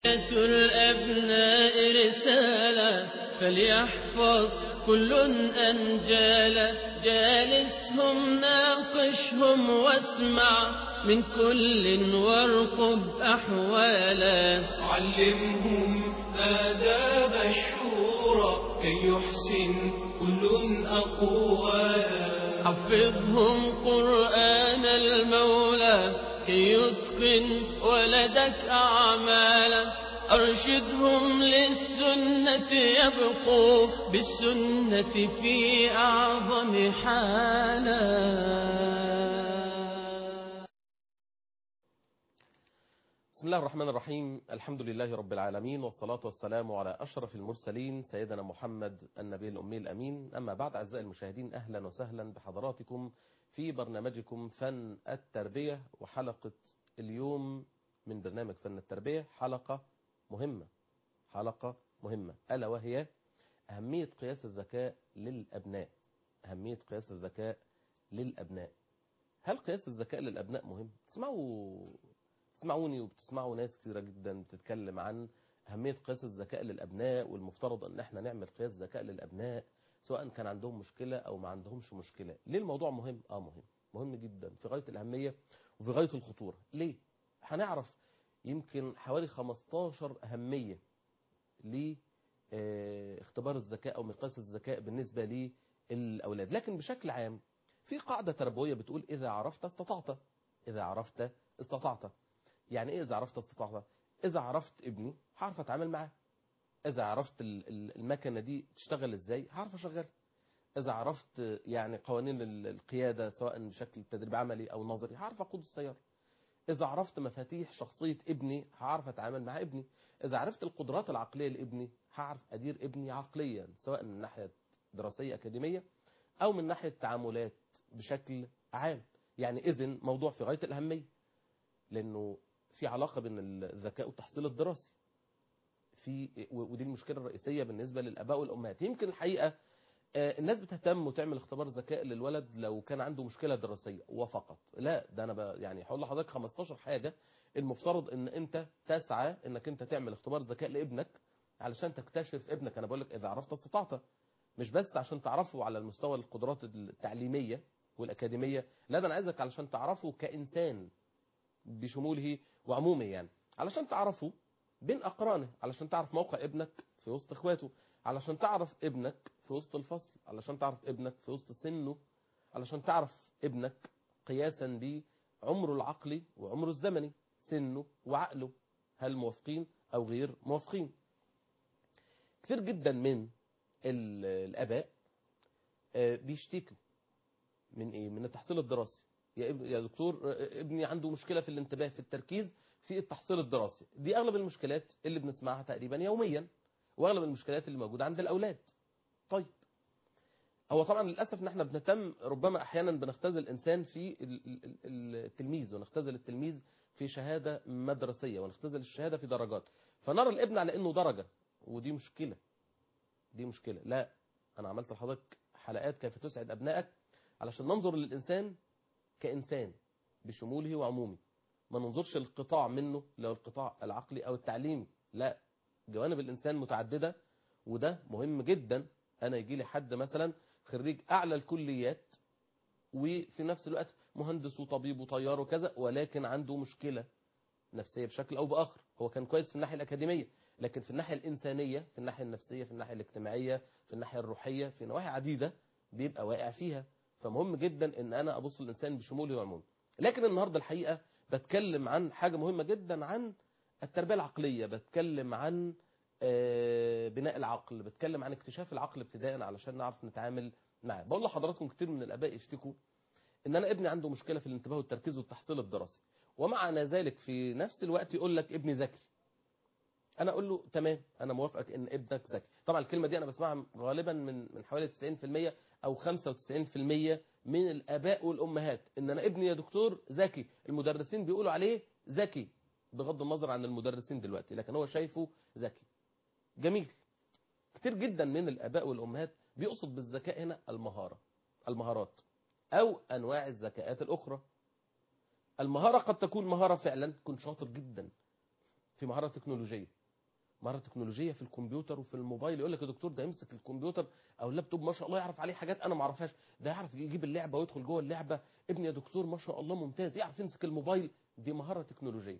الأبناء رسالة فليحفظ كل أنجالا جالسهم ناقشهم واسمع من كل وارقب أحوالا علمهم آداب الشورى كي يحسن كل أقوالا حفظهم قرآن المولى كي يتقن ولدك أعمالا أرشدهم للسنة يبقوا بالسنة في أعظم حالا بسم الله الرحمن الرحيم الحمد لله رب العالمين والصلاة والسلام على أشرف المرسلين سيدنا محمد النبي الأمي الأمين أما بعد أعزائي المشاهدين أهلا وسهلا بحضراتكم في برنامجكم فن التربية وحلقة اليوم من برنامج فن التربية حلقة مهمة حلقة مهمة ألا وهي أهمية قياس الذكاء للأبناء أهمية قياس الذكاء للأبناء هل قياس الذكاء للأبناء مهم؟ تسمعوا تسمعوني وبتسمعوا ناس كثيرة جدا بتتكلم عن أهمية قياس الذكاء للأبناء والمفترض أن احنا نعمل قياس ذكاء للأبناء سواء كان عندهم مشكلة أو ما عندهمش مشكلة ليه الموضوع مهم؟ آه مهم مهم جدا في غاية الأهمية وفي غاية الخطورة ليه؟ هنعرف يمكن حوالي 15 أهمية لاختبار الذكاء أو مقياس الذكاء بالنسبة للأولاد لكن بشكل عام في قاعدة تربوية بتقول إذا عرفت استطعت إذا عرفت استطعت يعني إيه إذا عرفت استطعت إذا عرفت ابني هعرف أتعامل معاه إذا عرفت المكنة دي تشتغل إزاي هعرف أشغلها إذا عرفت يعني قوانين القيادة سواء بشكل تدريب عملي أو نظري هعرف أقود السيارة إذا عرفت مفاتيح شخصية ابني هعرف أتعامل مع ابني إذا عرفت القدرات العقلية لابني هعرف أدير ابني عقليا سواء من ناحية دراسية أكاديمية أو من ناحية تعاملات بشكل عام يعني إذن موضوع في غاية الأهمية لأنه في علاقة بين الذكاء والتحصيل الدراسي في ودي المشكلة الرئيسية بالنسبة للآباء والأمهات يمكن الحقيقة الناس بتهتم وتعمل اختبار ذكاء للولد لو كان عنده مشكلة دراسية وفقط لا ده انا يعني هقول لحضرتك 15 حاجة المفترض ان انت تسعى انك انت تعمل اختبار ذكاء لابنك علشان تكتشف ابنك انا بقول لك اذا عرفت استطعت مش بس عشان تعرفه على المستوى القدرات التعليمية والاكاديمية لا ده انا عايزك علشان تعرفه كانسان بشموله وعمومه يعني علشان تعرفه بين اقرانه علشان تعرف موقع ابنك في وسط اخواته علشان تعرف ابنك في وسط الفصل علشان تعرف ابنك في وسط سنه علشان تعرف ابنك قياسا بعمره العقلي وعمره الزمني سنه وعقله هل موافقين أو غير موافقين كثير جدا من الآباء بيشتكوا من إيه؟ من التحصيل الدراسي يا, يا دكتور ابني عنده مشكلة في الانتباه في التركيز في التحصيل الدراسي دي أغلب المشكلات اللي بنسمعها تقريبا يوميا واغلب المشكلات اللي موجوده عند الاولاد طيب هو طبعا للاسف ان احنا بنهتم ربما احيانا بنختزل الانسان في التلميذ ونختزل التلميذ في شهاده مدرسيه ونختزل الشهاده في درجات فنرى الابن على انه درجه ودي مشكله دي مشكله لا انا عملت لحضرتك حلقات كيف تسعد ابنائك علشان ننظر للانسان كانسان بشموله وعمومه ما ننظرش القطاع منه لو القطاع العقلي او التعليمي لا جوانب الإنسان متعددة وده مهم جدا أنا يجي لي حد مثلا خريج أعلى الكليات وفي نفس الوقت مهندس وطبيب وطيار وكذا ولكن عنده مشكلة نفسية بشكل أو بآخر هو كان كويس في الناحية الأكاديمية لكن في الناحية الإنسانية في الناحية النفسية في الناحية الاجتماعية في الناحية الروحية في نواحي عديدة بيبقى واقع فيها فمهم جدا ان انا ابص للانسان بشموله وعمومه لكن النهارده الحقيقه بتكلم عن حاجه مهمه جدا عن التربيه العقليه بتكلم عن بناء العقل بتكلم عن اكتشاف العقل ابتداء علشان نعرف نتعامل معاه بقول لحضراتكم كتير من الاباء يشتكوا ان انا ابني عنده مشكله في الانتباه والتركيز والتحصيل الدراسي ومع ذلك في نفس الوقت يقول لك ابني ذكي انا اقول له تمام انا موافقك ان ابنك ذكي طبعا الكلمه دي انا بسمعها غالبا من من حوالي 90% او 95% من الاباء والامهات ان انا ابني يا دكتور ذكي المدرسين بيقولوا عليه ذكي بغض النظر عن المدرسين دلوقتي لكن هو شايفه ذكي جميل كتير جدا من الاباء والامهات بيقصد بالذكاء هنا المهاره المهارات او انواع الذكاءات الاخرى المهاره قد تكون مهاره فعلا تكون شاطر جدا في مهاره تكنولوجيه مهاره تكنولوجيه في الكمبيوتر وفي الموبايل يقول لك يا دكتور ده يمسك الكمبيوتر او اللابتوب ما شاء الله يعرف عليه حاجات انا ما اعرفهاش ده يعرف يجيب اللعبه ويدخل جوه اللعبه ابني يا دكتور ما شاء الله ممتاز يعرف يمسك الموبايل دي مهاره تكنولوجيه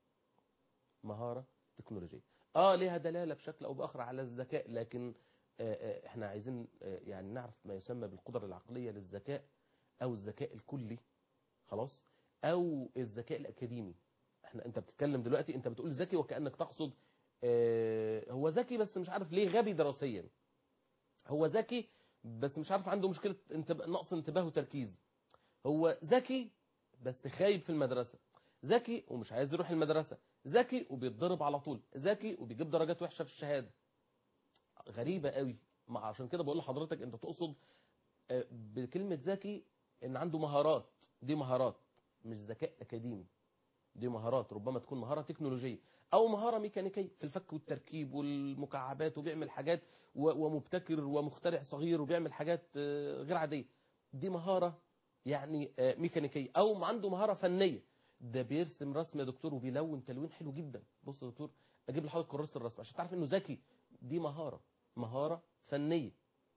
مهاره تكنولوجيه اه ليها دلاله بشكل او باخر على الذكاء لكن آه، آه، احنا عايزين آه، يعني نعرف ما يسمى بالقدره العقليه للذكاء او الذكاء الكلي خلاص او الذكاء الاكاديمي احنا انت بتتكلم دلوقتي انت بتقول ذكي وكانك تقصد آه، هو ذكي بس مش عارف ليه غبي دراسيا هو ذكي بس مش عارف عنده مشكله انتب... نقص انتباه وتركيز هو ذكي بس خايب في المدرسه ذكي ومش عايز يروح المدرسه ذكي وبيتضرب على طول ذكي وبيجيب درجات وحشه في الشهاده غريبه قوي ما عشان كده بقول لحضرتك انت تقصد آه، بكلمه ذكي ان عنده مهارات دي مهارات مش ذكاء اكاديمي دي مهارات ربما تكون مهاره تكنولوجيه او مهاره ميكانيكيه في الفك والتركيب والمكعبات وبيعمل حاجات و- ومبتكر ومخترع صغير وبيعمل حاجات آه، غير عاديه دي مهاره يعني آه، ميكانيكيه او عنده مهاره فنيه ده بيرسم رسم يا دكتور وبيلون تلوين حلو جدا بص يا دكتور اجيب لحضرتك كراسه الرسم عشان تعرف انه ذكي دي مهاره مهاره فنيه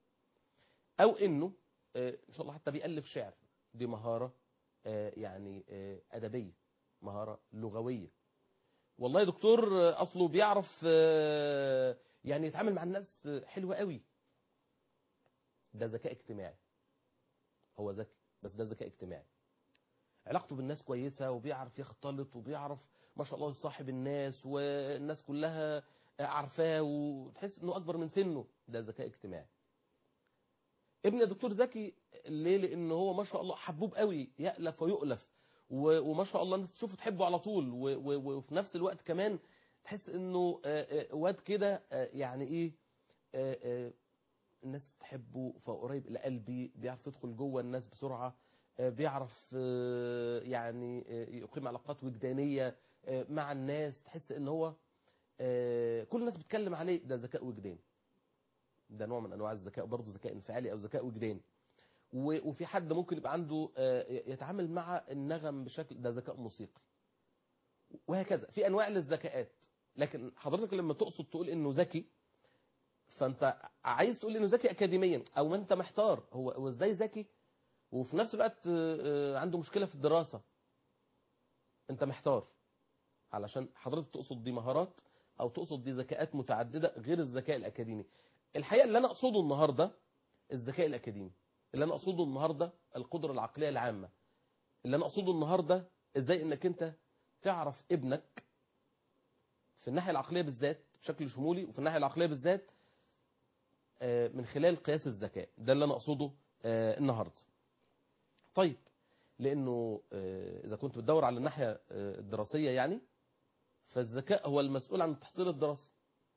او انه آه، ان شاء الله حتى بيالف شعر دي مهاره آه، يعني آه، ادبيه مهاره لغويه والله يا دكتور آه، اصله بيعرف آه، يعني يتعامل مع الناس آه، حلوه قوي ده ذكاء اجتماعي هو ذكي بس ده ذكاء اجتماعي علاقته بالناس كويسه وبيعرف يختلط وبيعرف ما شاء الله يصاحب الناس والناس كلها عارفاه وتحس انه اكبر من سنه ده ذكاء اجتماعي ابن الدكتور ذكي ليه لان هو ما شاء الله حبوب قوي يألف ويؤلف و- وما شاء الله الناس تشوفه تحبه على طول و- و- وفي نفس الوقت كمان تحس انه آه، آه، واد كده آه، يعني ايه آه، آه، الناس تحبه فقريب الى قلبي بيعرف يدخل جوه الناس بسرعه آه، بيعرف آه، يعني آه، يقيم علاقات وجدانيه آه، مع الناس تحس ان هو آه، كل الناس بتتكلم عليه ده ذكاء وجداني ده نوع من انواع الذكاء برضه ذكاء انفعالي او ذكاء وجداني و- وفي حد ممكن يبقى عنده آه، يتعامل مع النغم بشكل ده ذكاء موسيقي وهكذا في انواع للذكاءات لكن حضرتك لما تقصد تقول انه ذكي فانت عايز تقول انه ذكي اكاديميا او ما انت محتار هو هو ازاي ذكي وفي نفس الوقت آه، آه، عنده مشكله في الدراسه انت محتار علشان حضرتك تقصد دي مهارات او تقصد دي ذكاءات متعدده غير الذكاء الاكاديمي الحقيقه اللي انا اقصده النهارده الذكاء الاكاديمي اللي انا اقصده النهارده القدره العقليه العامه اللي انا اقصده النهارده ازاي انك انت تعرف ابنك في الناحيه العقليه بالذات بشكل شمولي وفي الناحيه العقليه بالذات آه، من خلال قياس الذكاء ده اللي انا اقصده آه، النهارده طيب لانه آه، اذا كنت بتدور على الناحيه آه، الدراسيه يعني فالذكاء هو المسؤول عن التحصيل الدراسي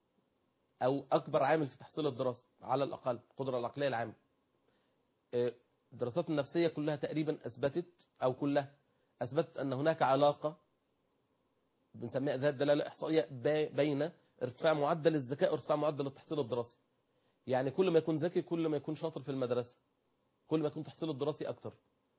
او اكبر عامل في تحصيل الدراسه على الاقل القدره العقليه العامه آه، الدراسات النفسيه كلها تقريبا اثبتت او كلها اثبتت ان هناك علاقه بنسميها ذات دلاله احصائيه با- بين ارتفاع معدل الذكاء وارتفاع معدل التحصيل الدراسي يعني كل ما يكون ذكي كل ما يكون شاطر في المدرسه كل ما يكون تحصيله الدراسي اكتر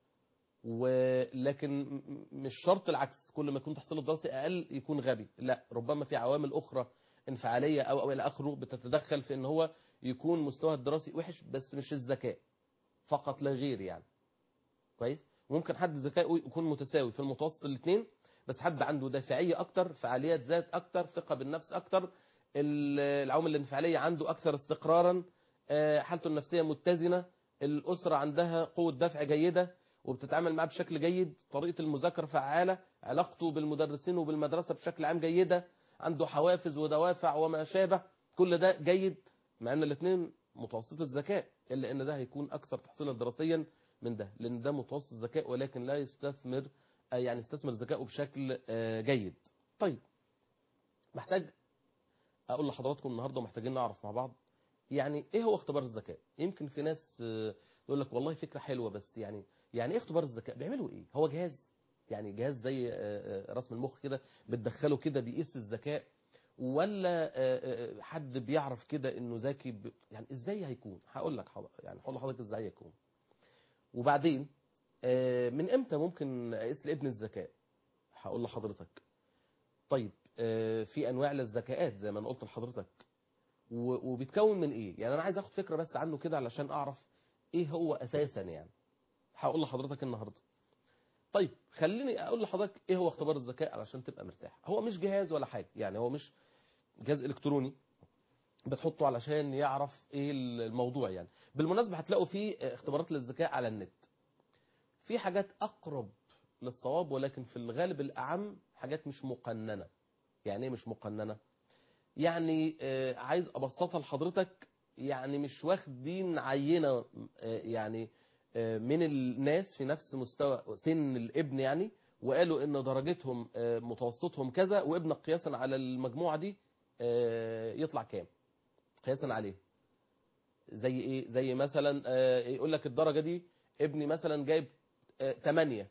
ولكن م- م- مش شرط العكس كل ما يكون تحصيله الدراسي اقل يكون غبي لا ربما في عوامل اخرى انفعاليه او او الى اخره بتتدخل في ان هو يكون مستواه الدراسي وحش بس مش الذكاء فقط لا غير يعني كويس ممكن حد ذكائه يكون متساوي في المتوسط الاثنين بس حد عنده دافعيه اكتر فعاليات ذات اكتر ثقه بالنفس اكتر ال- العوامل الانفعاليه عنده اكثر استقرارا آه، حالته النفسيه متزنه الاسره عندها قوه دفع جيده وبتتعامل معاه بشكل جيد طريقه المذاكره فعاله علاقته بالمدرسين وبالمدرسه بشكل عام جيده عنده حوافز ودوافع وما شابه كل ده جيد مع ان الاثنين متوسط الذكاء الا ان ده هيكون اكثر تحصيلا دراسيا من ده لان ده متوسط الذكاء ولكن لا يستثمر آه، يعني يستثمر ذكائه بشكل آه، جيد طيب محتاج اقول لحضراتكم النهارده محتاجين نعرف مع بعض يعني ايه هو اختبار الذكاء يمكن في ناس آه، يقول لك والله فكره حلوه بس يعني يعني ايه اختبار الذكاء بيعملوا ايه هو جهاز يعني جهاز زي آه، آه، رسم المخ كده بتدخله كده بيقيس الذكاء ولا آه، آه، حد بيعرف كده انه ذكي ب... يعني ازاي هيكون هقول لك حضر... يعني هقول لحضرتك ازاي هيكون وبعدين آه، من امتى ممكن اقيس لابن الذكاء هقول لحضرتك طيب آه، في انواع للذكاءات زي ما انا قلت لحضرتك و- وبيتكون من ايه يعني انا عايز اخد فكره بس عنه كده علشان اعرف ايه هو اساسا يعني هقول لحضرتك النهارده طيب خليني اقول لحضرتك ايه هو اختبار الذكاء علشان تبقى مرتاح هو مش جهاز ولا حاجه يعني هو مش جهاز الكتروني بتحطه علشان يعرف ايه الموضوع يعني بالمناسبه هتلاقوا فيه اختبارات للذكاء على النت في حاجات اقرب للصواب ولكن في الغالب الاعم حاجات مش مقننه يعني ايه مش مقننه يعني آه، عايز ابسطها لحضرتك يعني مش واخدين عينه آه، يعني آه، من الناس في نفس مستوى سن الابن يعني وقالوا ان درجتهم آه، متوسطهم كذا وابنك قياسا على المجموعه دي آه، يطلع كام قياسا عليه زي ايه زي مثلا آه، يقول لك الدرجه دي ابني مثلا جايب 8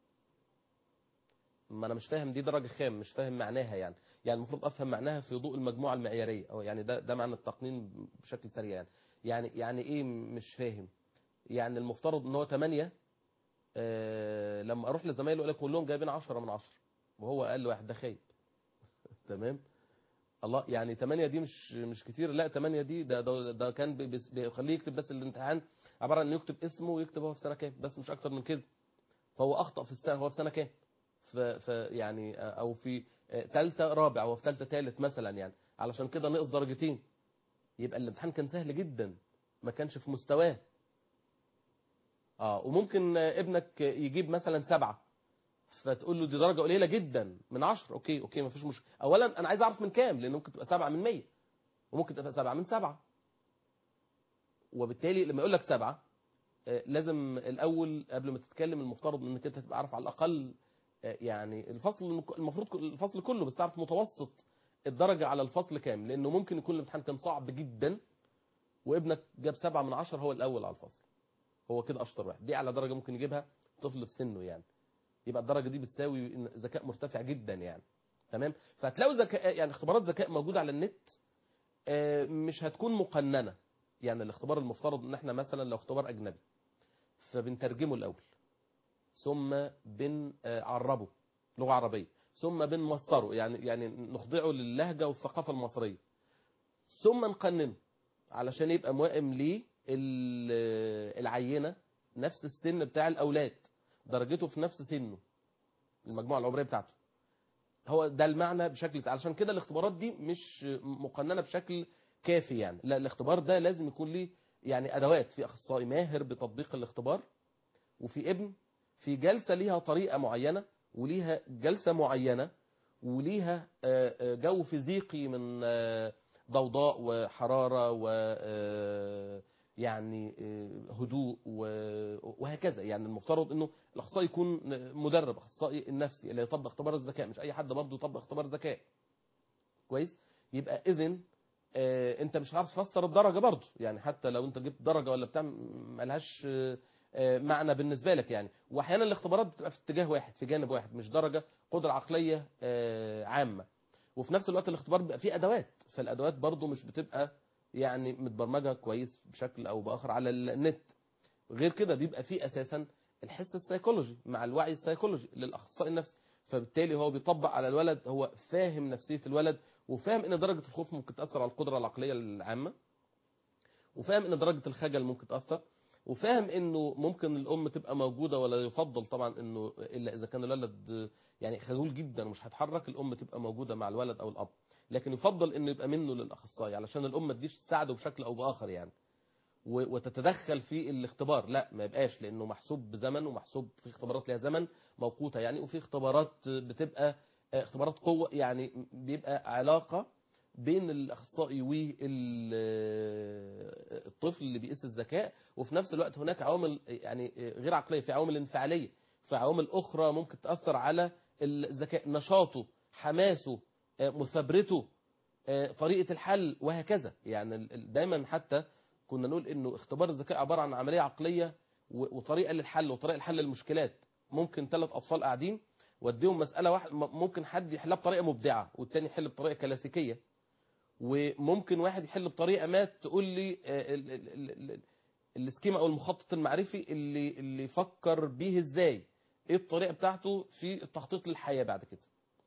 ما انا مش فاهم دي درجه خام مش فاهم معناها يعني يعني المفروض افهم معناها في ضوء المجموعه المعياريه او يعني ده ده معنى التقنين بشكل سريع يعني يعني يعني ايه مش فاهم يعني المفترض ان هو 8 آه لما اروح لزمايله يقول لك كلهم جايبين 10 من 10 وهو اقل واحد ده خايب تمام الله يعني 8 دي مش مش كتير لا 8 دي ده ده, ده كان بي- بيس- بيخليه يكتب بس الامتحان عباره عن انه يكتب اسمه ويكتب هو في سنه كام بس مش اكتر من كده فهو اخطا في السنه هو في سنه كام ف ف يعني آه، او في ثالثه رابع او في ثالثه ثالث مثلا يعني علشان كده نقص درجتين يبقى الامتحان كان سهل جدا ما كانش في مستواه اه وممكن آه، ابنك يجيب مثلا سبعة فتقول له دي درجة قليلة جدا من عشرة اوكي اوكي ما فيش مشكلة اولا انا عايز اعرف من كام لان ممكن تبقى سبعة من مية وممكن تبقى سبعة من سبعة وبالتالي لما يقول لك سبعة آه، لازم الاول قبل ما تتكلم المفترض انك انت تبقى عارف على الاقل آه، يعني الفصل المفروض كل- الفصل كله بس تعرف متوسط الدرجة على الفصل كام لانه ممكن يكون الامتحان كان صعب جدا وابنك جاب سبعة من عشرة هو الاول على الفصل هو كده اشطر واحد دي اعلى درجة ممكن يجيبها طفل في سنه يعني يبقى الدرجة دي بتساوي إن ذكاء مرتفع جدا يعني تمام فهتلاقوا ذكاء يعني اختبارات ذكاء موجودة على النت آه، مش هتكون مقننة يعني الاختبار المفترض ان احنا مثلا لو اختبار اجنبي فبنترجمه الاول ثم بنعربه لغه عربيه ثم بنمصره يعني يعني نخضعه للهجه والثقافه المصريه ثم نقننه علشان يبقى موائم للعينه نفس السن بتاع الاولاد درجته في نفس سنه المجموعه العمريه بتاعته هو ده المعنى بشكل علشان كده الاختبارات دي مش مقننه بشكل كافي يعني لا الاختبار ده لازم يكون ليه يعني ادوات في اخصائي ماهر بتطبيق الاختبار وفي ابن في جلسه ليها طريقه معينه وليها جلسه معينه وليها آه، آه، جو فيزيقي من آه، ضوضاء وحراره و آه، يعني آه، هدوء و- وهكذا يعني المفترض انه الاخصائي يكون مدرب اخصائي النفسي اللي يطبق اختبار الذكاء مش اي حد برضه يطبق اختبار ذكاء كويس يبقى اذن آه، انت مش عارف تفسر الدرجه برضه يعني حتى لو انت جبت درجه ولا بتاع ملهاش آه، آه، معنى بالنسبه لك يعني واحيانا الاختبارات بتبقى في اتجاه واحد في جانب واحد مش درجه قدره عقليه آه، عامه وفي نفس الوقت الاختبار بيبقى فيه ادوات فالادوات برضه مش بتبقى يعني متبرمجه كويس بشكل او باخر على النت غير كده بيبقى فيه اساسا الحس السيكولوجي مع الوعي السيكولوجي للاخصائي النفسي فبالتالي هو بيطبق على الولد هو فاهم نفسيه الولد وفاهم ان درجه الخوف ممكن تاثر على القدره العقليه العامه وفاهم ان درجه الخجل ممكن تاثر وفاهم انه ممكن الام تبقى موجوده ولا يفضل طبعا انه الا اذا كان الولد يعني خجول جدا ومش هيتحرك الام تبقى موجوده مع الولد او الاب لكن يفضل انه يبقى منه للاخصائي علشان الام ما تجيش تساعده بشكل او باخر يعني و- وتتدخل في الاختبار لا ما يبقاش لانه محسوب بزمن ومحسوب في اختبارات ليها زمن موقوته يعني وفي اختبارات بتبقى آه، اختبارات قوه يعني بيبقى علاقه بين الاخصائي والطفل اللي بيقيس الذكاء وفي نفس الوقت هناك عوامل يعني غير عقليه في عوامل انفعاليه في عوامل اخرى ممكن تاثر على الذكاء نشاطه حماسه آه، مثابرته آه، طريقه الحل وهكذا يعني ال- ال- دايما حتى كنا نقول انه اختبار الذكاء عباره عن عمليه عقليه و- وطريقه للحل وطريقه لحل المشكلات ممكن ثلاث اطفال قاعدين واديهم مساله واحده م- ممكن حد يحلها بطريقه مبدعه والتاني يحل بطريقه كلاسيكيه وممكن واحد يحل بطريقه ما تقول لي آه، ال- ال- ال- ال- السكيما او المخطط المعرفي اللي اللي فكر بيه ازاي ايه الطريقه بتاعته في التخطيط للحياه بعد كده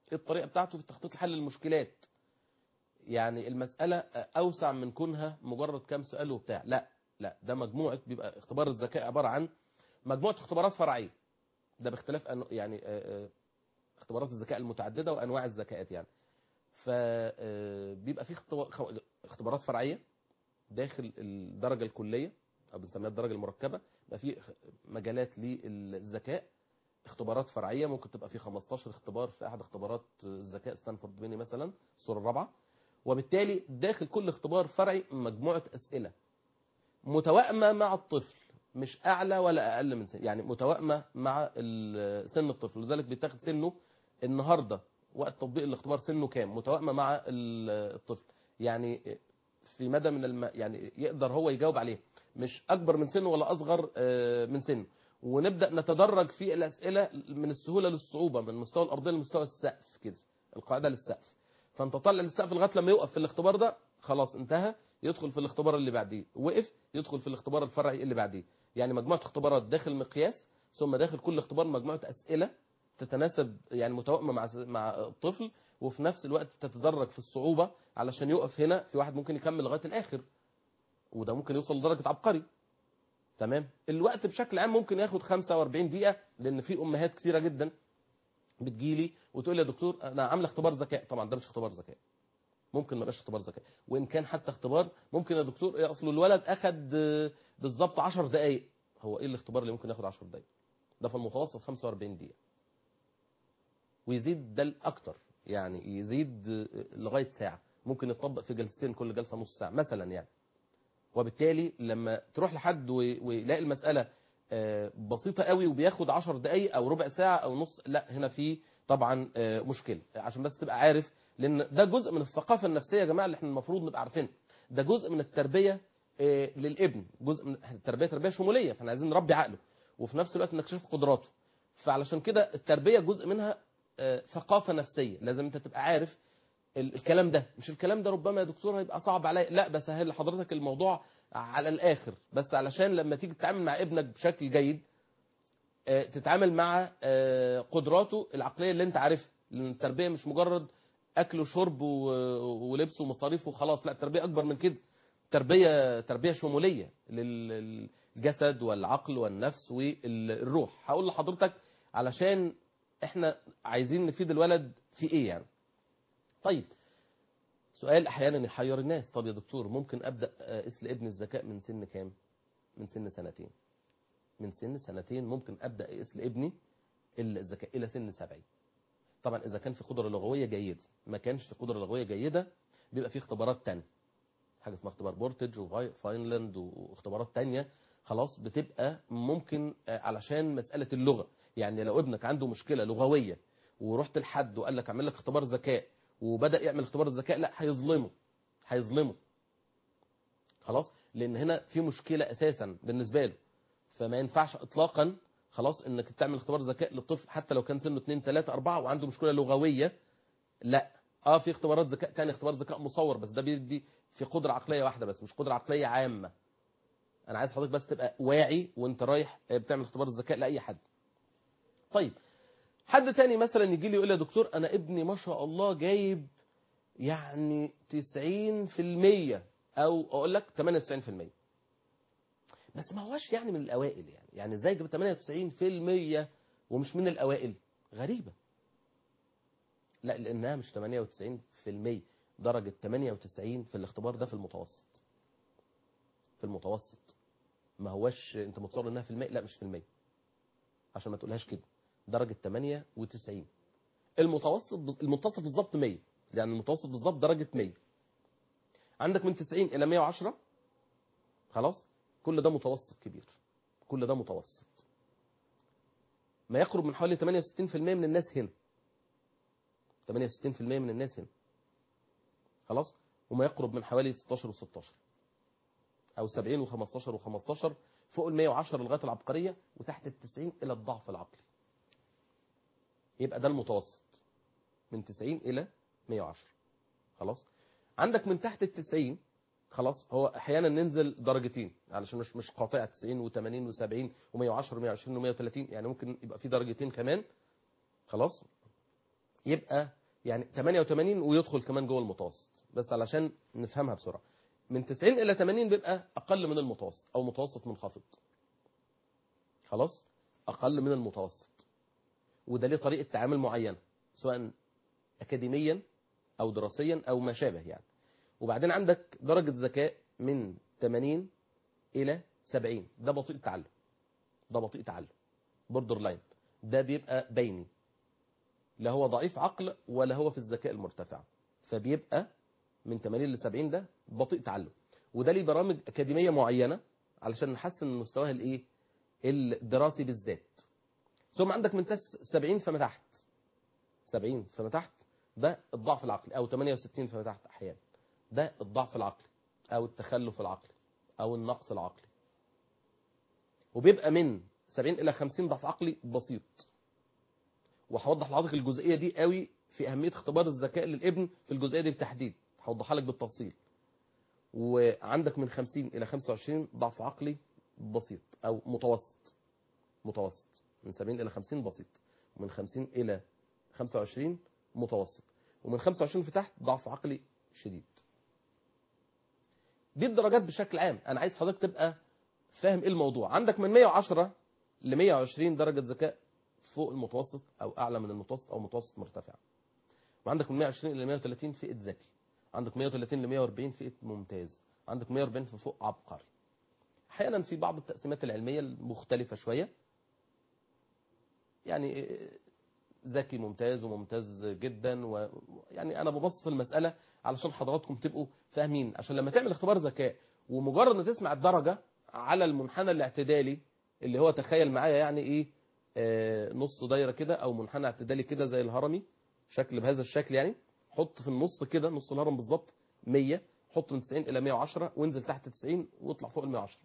ايه الطريقه بتاعته في التخطيط لحل المشكلات يعني المساله اوسع من كونها مجرد كام سؤال وبتاع لا لا ده مجموعه بيبقى اختبار الذكاء عباره عن مجموعه اختبارات فرعيه ده باختلاف أنو يعني آه، آه، اختبارات الذكاء المتعدده وانواع الذكاءات يعني فبيبقى في اختبار- خو- اختبارات فرعيه داخل الدرجه الكليه او بنسميها الدرجه المركبه يبقى في مجالات للذكاء اختبارات فرعيه ممكن تبقى في 15 اختبار في احد اختبارات الذكاء ستانفورد بيني مثلا الصوره الرابعه وبالتالي داخل كل اختبار فرعي مجموعه اسئله متوائمه مع الطفل مش اعلى ولا اقل من سن يعني متوائمه مع ال- سن الطفل لذلك بيتاخد سنه النهارده وقت تطبيق الاختبار سنه كام متوائمه مع ال- الطفل يعني في مدى من الم... يعني يقدر هو يجاوب عليه مش اكبر من سنه ولا اصغر آه، من سنه ونبدا نتدرج في الاسئله من السهوله للصعوبه من مستوى الارضيه لمستوى السقف كده القاعده للسقف فانت طالع للسقف لغايه لما يوقف في الاختبار ده خلاص انتهى يدخل في الاختبار اللي بعديه وقف يدخل في الاختبار الفرعي اللي بعديه يعني مجموعه اختبارات داخل مقياس ثم داخل كل اختبار مجموعه اسئله تتناسب يعني متوائمه مع مع الطفل وفي نفس الوقت تتدرج في الصعوبه علشان يقف هنا في واحد ممكن يكمل لغايه الاخر وده ممكن يوصل لدرجه عبقري تمام الوقت بشكل عام ممكن ياخد 45 دقيقه لان في امهات كثيره جدا بتجيلي وتقول لي يا دكتور انا عامله اختبار ذكاء طبعا ده مش اختبار ذكاء ممكن ما يبقاش اختبار ذكاء وان كان حتى اختبار ممكن يا دكتور إيه اصل الولد اخد آه، بالظبط 10 دقائق هو ايه الاختبار اللي ممكن ياخد 10 دقائق ده في المتوسط 45 دقيقه ويزيد ده الاكتر يعني يزيد آه، لغايه ساعه ممكن يطبق في جلستين كل جلسه نص ساعه مثلا يعني وبالتالي لما تروح لحد و- ويلاقي المساله آه، بسيطه قوي وبياخد 10 دقائق او ربع ساعه او نص لا هنا في طبعا آه، مشكله عشان بس تبقى عارف لان ده جزء من الثقافه النفسيه يا جماعه اللي احنا المفروض نبقى عارفينها ده جزء من التربيه آه، للابن جزء من التربيه تربيه شموليه فاحنا عايزين نربي عقله وفي نفس الوقت نكتشف قدراته فعلشان كده التربيه جزء منها آه، ثقافه نفسيه لازم انت تبقى عارف ال- الكلام ده مش الكلام ده ربما يا دكتور هيبقى صعب عليا لا بسهل لحضرتك الموضوع على الاخر بس علشان لما تيجي تتعامل مع ابنك بشكل جيد آه، تتعامل مع آه، قدراته العقليه اللي انت عارفها لان التربيه مش مجرد اكل وشرب و- ولبس ومصاريف وخلاص لا التربيه اكبر من كده تربيه تربيه شموليه للجسد والعقل والنفس والروح هقول لحضرتك علشان احنا عايزين نفيد الولد في ايه يعني طيب سؤال احيانا يحير الناس طب يا دكتور ممكن ابدا اقيس لابني الذكاء من سن كام من سن سنتين من سن سنتين ممكن ابدا اقيس لابني الذكاء الى سن 70 طبعا اذا كان في قدره لغويه جيده ما كانش في قدره لغويه جيده بيبقى في اختبارات تانية حاجه اسمها اختبار بورتج وفاينلاند واختبارات تانية خلاص بتبقى ممكن آه، علشان مساله اللغه يعني لو ابنك عنده مشكله لغويه ورحت لحد وقال لك اعمل لك اختبار ذكاء وبدا يعمل اختبار الذكاء لا هيظلمه هيظلمه خلاص لان هنا في مشكله اساسا بالنسبه له فما ينفعش اطلاقا خلاص انك تعمل اختبار ذكاء للطفل حتى لو كان سنه 2 3 4 وعنده مشكله لغويه لا اه في اختبارات ذكاء تاني اختبار ذكاء مصور بس ده بيدي في قدره عقليه واحده بس مش قدره عقليه عامه انا عايز حضرتك بس تبقى واعي وانت رايح بتعمل اختبار الذكاء لاي حد طيب حد تاني مثلا يجي لي يقول لي يا دكتور انا ابني ما شاء الله جايب يعني 90% او اقول لك 98% بس ما هوش يعني من الاوائل يعني يعني ازاي جاب 98% ومش من الاوائل غريبه لا لانها مش 98% درجه 98 في الاختبار ده في المتوسط في المتوسط ما هوش انت متصور انها في المية لا مش في المية عشان ما تقولهاش كده درجه 98 المتوسط المنتصف بالظبط 100 يعني المتوسط بالظبط درجه 100 عندك من 90 الى 110 خلاص كل ده متوسط كبير كل ده متوسط ما يقرب من حوالي 68% من الناس هنا 68% من الناس هنا خلاص وما يقرب من حوالي 16 و16 او 70 و15 و15 فوق ال 110 لغايه العبقريه وتحت ال 90 الى الضعف العقلي يبقى ده المتوسط من 90 الى 110 خلاص عندك من تحت ال 90 خلاص هو احيانا ننزل درجتين علشان مش مش قاطعه 90 و80 و70 و110 و120 و130 يعني ممكن يبقى في درجتين كمان خلاص يبقى يعني 88 ويدخل كمان جوه المتوسط بس علشان نفهمها بسرعه من 90 الى 80 بيبقى اقل من المتوسط او متوسط منخفض خلاص اقل من المتوسط وده ليه طريقه تعامل معينه سواء اكاديميا او دراسيا او ما شابه يعني وبعدين عندك درجه ذكاء من 80 الى 70 ده بطيء التعلم ده بطيء تعلم بوردر لاين ده بيبقى بيني لا هو ضعيف عقل ولا هو في الذكاء المرتفع فبيبقى من 80 ل 70 ده بطيء تعلم وده ليه برامج اكاديميه معينه علشان نحسن من مستواها الايه الدراسي بالذات ثم عندك من تس 70 فما تحت 70 فما تحت ده الضعف العقلي او 68 فما تحت احيانا ده الضعف العقلي او التخلف العقلي او النقص العقلي وبيبقى من 70 الى 50 ضعف عقلي بسيط وهوضح لحضرتك الجزئيه دي قوي في اهميه اختبار الذكاء للابن في الجزئيه دي بالتحديد هوضحها لك بالتفصيل وعندك من 50 الى 25 ضعف عقلي بسيط او متوسط متوسط من 70 الى 50 بسيط ومن 50 الى 25 متوسط ومن 25 في تحت ضعف عقلي شديد دي الدرجات بشكل عام انا عايز حضرتك تبقى فاهم ايه الموضوع عندك من 110 ل 120 درجه ذكاء فوق المتوسط او اعلى من المتوسط او متوسط مرتفع وعندك من 120 الى 130 فئه ذكي عندك 130 ل 140 فئه ممتاز عندك 140 في فوق عبقري احيانا في بعض التقسيمات العلميه المختلفه شويه يعني ذكي ممتاز وممتاز جدا ويعني انا ببسط المساله علشان حضراتكم تبقوا فاهمين عشان لما تعمل اختبار ذكاء ومجرد ما تسمع الدرجه على المنحنى الاعتدالي اللي هو تخيل معايا يعني ايه آه نص دايره كده او منحنى اعتدالي كده زي الهرمي شكل بهذا الشكل يعني حط في النص كده نص الهرم بالظبط 100 حط من 90 الى 110 وانزل تحت 90 واطلع فوق ال 110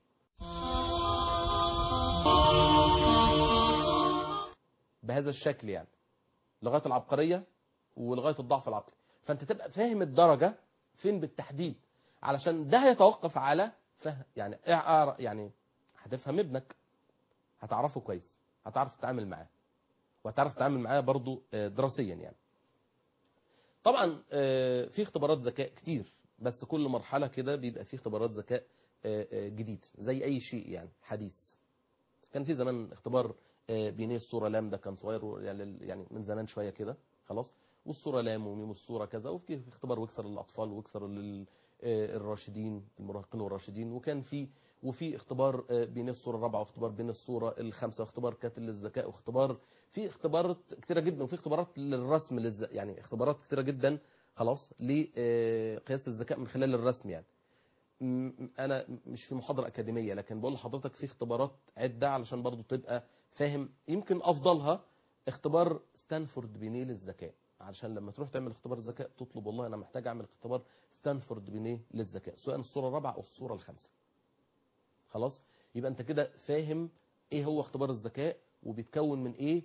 بهذا الشكل يعني لغايه العبقريه ولغايه الضعف العقلي فانت تبقى فاهم الدرجه فين بالتحديد علشان ده هيتوقف على فهم يعني إعار يعني هتفهم ابنك هتعرفه كويس هتعرف تتعامل معاه وهتعرف تتعامل معاه برضه دراسيا يعني طبعا في اختبارات ذكاء كتير بس كل مرحله كده بيبقى فيه اختبارات ذكاء جديد زي اي شيء يعني حديث كان في زمان اختبار بينيه الصوره لام ده كان صغير يعني من زمان شويه كده خلاص والصوره لام وميم الصوره كذا وفي اختبار ويكسر للاطفال ويكسر للراشدين المراهقين والراشدين وكان في وفي اختبار بين الصوره الرابعه واختبار بين الصوره الخامسه واختبار كاتل للذكاء واختبار في اختبارات كتيره جدا وفي اختبارات للرسم للز... يعني اختبارات كتيره جدا خلاص لقياس الذكاء من خلال الرسم يعني انا مش في محاضره اكاديميه لكن بقول لحضرتك في اختبارات عده علشان برضو تبقى فاهم يمكن افضلها اختبار ستانفورد بينيه للذكاء علشان لما تروح تعمل اختبار الذكاء تطلب والله انا محتاج اعمل اختبار ستانفورد بينيه للذكاء سواء الصوره الرابعه او الصوره الخامسه خلاص يبقى انت كده فاهم ايه هو اختبار الذكاء وبيتكون من ايه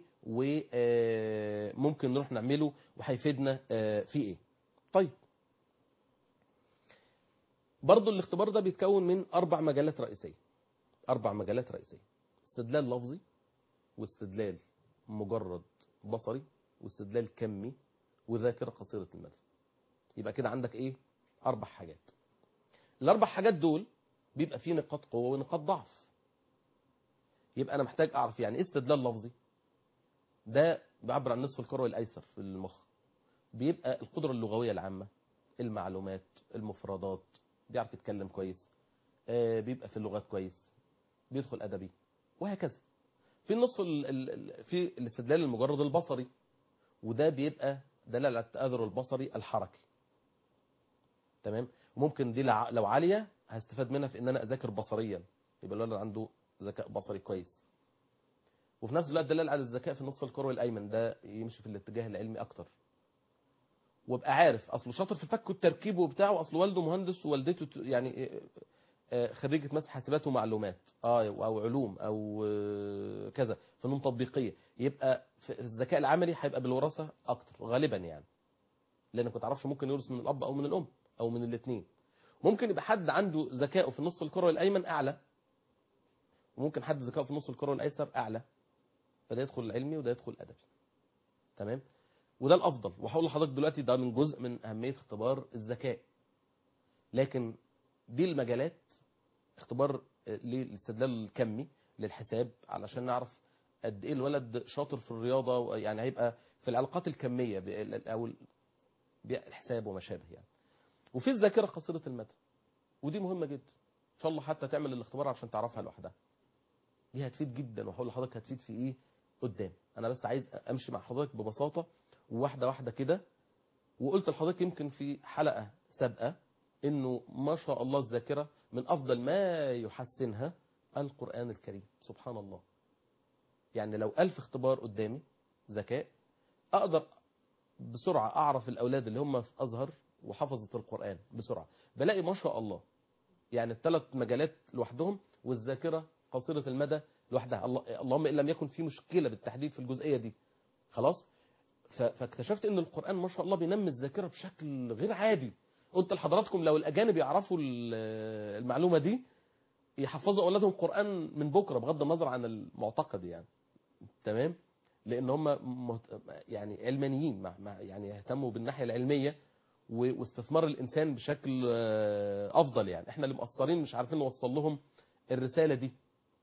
وممكن نروح نعمله وهيفيدنا في ايه طيب برضو الاختبار ده بيتكون من اربع مجالات رئيسيه اربع مجالات رئيسيه استدلال لفظي واستدلال مجرد بصري واستدلال كمي وذاكره قصيره المدى يبقى كده عندك ايه اربع حاجات الاربع حاجات دول بيبقى فيه نقاط قوه ونقاط ضعف يبقى انا محتاج اعرف يعني ايه استدلال لفظي ده بيعبر عن نصف الكروي الايسر في المخ بيبقى القدره اللغويه العامه المعلومات المفردات بيعرف يتكلم كويس آه بيبقى في اللغات كويس بيدخل ادبي وهكذا في النصف ال ال في الاستدلال المجرد البصري وده بيبقى دلاله على التاثر البصري الحركي تمام ممكن دي لو عاليه هستفاد منها في ان انا اذاكر بصريا يبقى الولد عنده ذكاء بصري كويس وفي نفس الوقت دلال على الذكاء في النصف الكروي الايمن ده يمشي في الاتجاه العلمي اكتر وابقى عارف اصله شاطر في الفك والتركيب وبتاع واصل والده مهندس ووالدته يعني خريجه مثلا حاسبات ومعلومات اه او علوم او كذا فنون تطبيقيه يبقى في الذكاء العملي هيبقى بالوراثه اكتر غالبا يعني لانك ما تعرفش ممكن يورث من الاب او من الام او من الاثنين ممكن يبقى حد عنده ذكائه في النصف الكروي الايمن اعلى وممكن حد ذكائه في النصف الكروي الايسر اعلى فده يدخل العلمي وده يدخل الادبي تمام وده الافضل وهقول لحضرتك دلوقتي ده من جزء من اهميه اختبار الذكاء لكن دي المجالات اختبار آه، للاستدلال الكمي للحساب علشان نعرف قد ايه الولد شاطر في الرياضه يعني هيبقى في العلاقات الكميه ب- او ال- بالحساب وما شابه يعني وفي الذاكره قصيره المدى ودي مهمه جدا ان شاء الله حتى تعمل الاختبار عشان تعرفها لوحدها دي هتفيد جدا وهقول لحضرتك هتفيد في ايه قدام انا بس عايز امشي مع حضرتك ببساطه وواحده واحده كده وقلت لحضرتك يمكن في حلقه سابقه انه ما شاء الله الذاكره من افضل ما يحسنها القران الكريم سبحان الله يعني لو ألف اختبار قدامي ذكاء أقدر بسرعة أعرف الأولاد اللي هم في أزهر وحفظت القرآن بسرعة بلاقي ما شاء الله يعني الثلاث مجالات لوحدهم والذاكرة قصيرة المدى لوحدها الله اللهم إن لم يكن في مشكلة بالتحديد في الجزئية دي خلاص ف- فاكتشفت ان القرآن ما شاء الله بينمي الذاكرة بشكل غير عادي قلت لحضراتكم لو الأجانب يعرفوا ال- المعلومة دي يحفظوا أولادهم قرآن من بكرة بغض النظر عن المعتقد يعني تمام لان هم مهت- يعني علمانيين مع مع- يعني يهتموا بالناحيه العلميه و- واستثمار الانسان بشكل آه، افضل يعني احنا اللي مقصرين مش عارفين نوصل لهم الرساله دي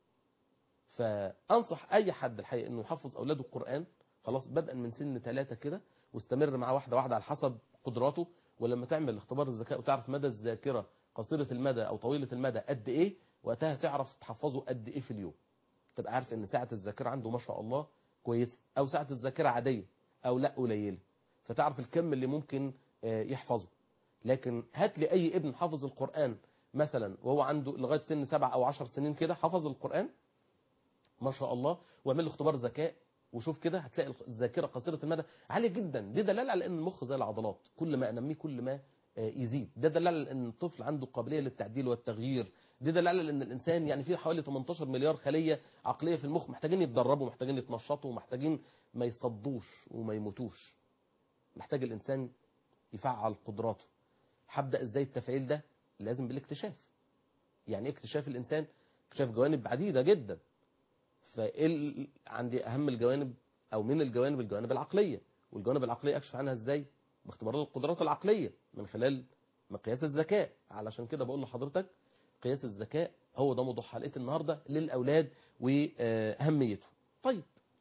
فانصح اي حد الحقيقه انه يحفظ اولاده القران خلاص بدءا من سن ثلاثة كده واستمر معاه واحده واحده على حسب قدراته ولما تعمل اختبار الذكاء وتعرف مدى الذاكره قصيره المدى او طويله المدى قد ايه وقتها تعرف تحفظه قد ايه في اليوم تبقى عارف ان ساعه الذاكره عنده ما شاء الله كويسه او ساعه الذاكره عاديه او لا قليله فتعرف الكم اللي ممكن آه، يحفظه لكن هات لي اي ابن حافظ القران مثلا وهو عنده لغايه سن سبع او عشر سنين كده حفظ القران ما شاء الله واعمل له اختبار ذكاء وشوف كده هتلاقي الذاكره قصيره المدى عاليه جدا دي دلاله على ان المخ زي العضلات كل ما انميه كل ما آه، يزيد ده دلاله على ان الطفل عنده قابليه للتعديل والتغيير دي دلاله على ان الانسان يعني في حوالي 18 مليار خليه عقليه في المخ محتاجين يتدربوا محتاجين يتنشطوا محتاجين ما يصدوش وما يموتوش محتاج الانسان يفعل قدراته هبدا ازاي التفعيل ده لازم بالاكتشاف يعني ايه اكتشاف الانسان اكتشاف جوانب عديده جدا فايه عندي اهم الجوانب او من الجوانب الجوانب العقليه والجوانب العقليه اكشف عنها ازاي باختبارات القدرات العقليه من خلال مقياس الذكاء علشان كده بقول لحضرتك قياس الذكاء هو ده موضوع حلقه النهارده للاولاد واهميته طيب